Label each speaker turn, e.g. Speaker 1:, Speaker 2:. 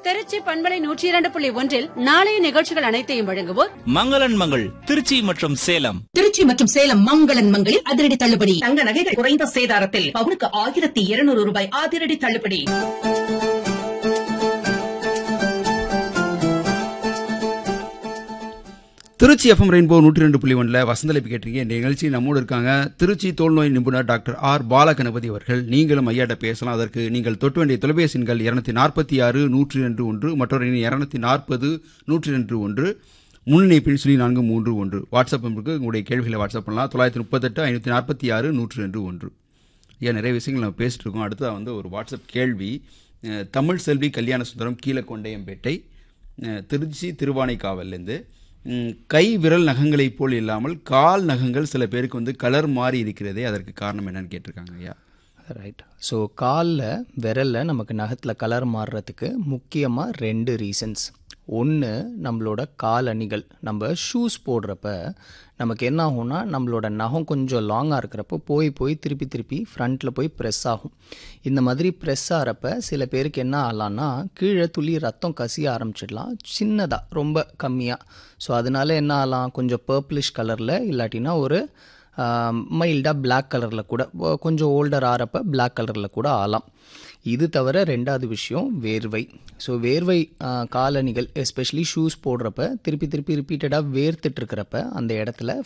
Speaker 1: திருச்சி பண்பலை நூற்றி இரண்டு புள்ளி ஒன்றில் நாளைய நிகழ்ச்சிகள் அனைத்தையும் வழங்குவோர்
Speaker 2: மங்களன் மங்கள் திருச்சி மற்றும் சேலம்
Speaker 3: திருச்சி மற்றும் சேலம் மங்களன் மங்களில் அதிரடி தள்ளுபடி
Speaker 4: தங்க நகைகள் குறைந்த சேதாரத்தில் பவுனுக்கு ஆயிரத்தி இருநூறு ரூபாய் அதிரடி தள்ளுபடி
Speaker 5: திருச்சி எஃப்எம் ரெயின்போ நூற்றி ரெண்டு புள்ளி ஒன்றில் வசந்தலைப்பு கேட்டிருக்கீங்க இந்த நிகழ்ச்சி நம்மோடு இருக்காங்க திருச்சி தோல்நோய் நிபுணர் டாக்டர் ஆர் பாலகணபதி அவர்கள் நீங்களும் ஐயாட்ட பேசலாம் அதற்கு நீங்கள் தொட்டு வேண்டிய தொலைபேசி எண்கள் இரநூத்தி நாற்பத்தி ஆறு நூற்றி ரெண்டு ஒன்று மற்றொரு எண் இரநூத்தி நாற்பது நூற்றி ரெண்டு ஒன்று முன்னிணைப்பின் சொல்லி நான்கு மூன்று ஒன்று வாட்ஸ்அப் நம்பருக்கு உங்களுடைய கேள்விகளை வாட்ஸ்அப் பண்ணலாம் தொள்ளாயிரத்தி முப்பத்தெட்டு ஐநூற்றி நாற்பத்தி ஆறு நூற்றி ரெண்டு ஒன்று ஏன் நிறைய விஷயங்கள் நம்ம பேசிட்டு இருக்கோம் அடுத்ததாக வந்து ஒரு வாட்ஸ்அப் கேள்வி அஹ், தமிழ் செல்வி கல்யாண சுந்தரம் கீழக்கொண்டையம்பேட்டை அஹ், திருச்சி திருவானைக்காவல்லேருந்து ம், கை விரல் நகங்களைப் போல் இல்லாமல் கால் நகங்கள் சில பேருக்கு வந்து கலர் மாறி இருக்கிறதே அதற்கு காரணம் என்னன்னு கேட்டிருக்காங்க ஐயா
Speaker 6: ரைட் ஸோ காலில் விரலில் நமக்கு நகத்தில் கலர் மாறுறதுக்கு முக்கியமாக ரெண்டு ரீசன்ஸ் ஒன்று நம்மளோட கால் அணிகள் நம்ம ஷூஸ் போடுறப்ப நமக்கு என்ன ஆகும்னா நம்மளோட நகம் கொஞ்சம் லாங்காக இருக்கிறப்போ போய் போய் திருப்பி திருப்பி ஃப்ரண்ட்டில் போய் ப்ரெஸ் ஆகும் இந்த மாதிரி ப்ரெஸ் ஆகிறப்ப சில பேருக்கு என்ன ஆகலான்னா கீழே துளி ரத்தம் கசிய ஆரம்பிச்சிடலாம் சின்னதாக ரொம்ப கம்மியாக ஸோ அதனால என்ன ஆகலாம் கொஞ்சம் பர்ப்ளிஷ் கலரில் இல்லாட்டினா ஒரு மைல்டாக Black கலரில் கூட ஒ- கொஞ்சம் ஓல்டர் ஆகிறப்ப Black கலரில் கூட ஆகலாம் இது தவிர ரெண்டாவது விஷயம் வேர்வை ஸோ வேர்வை ஆ, காலணிகள் எஸ்பெஷலி ஷூஸ் போடுறப்ப திருப்பி திருப்பி ரிப்பீட்டடாக வேர்த்துட்டு இருக்கிறப்ப அந்த இடத்துல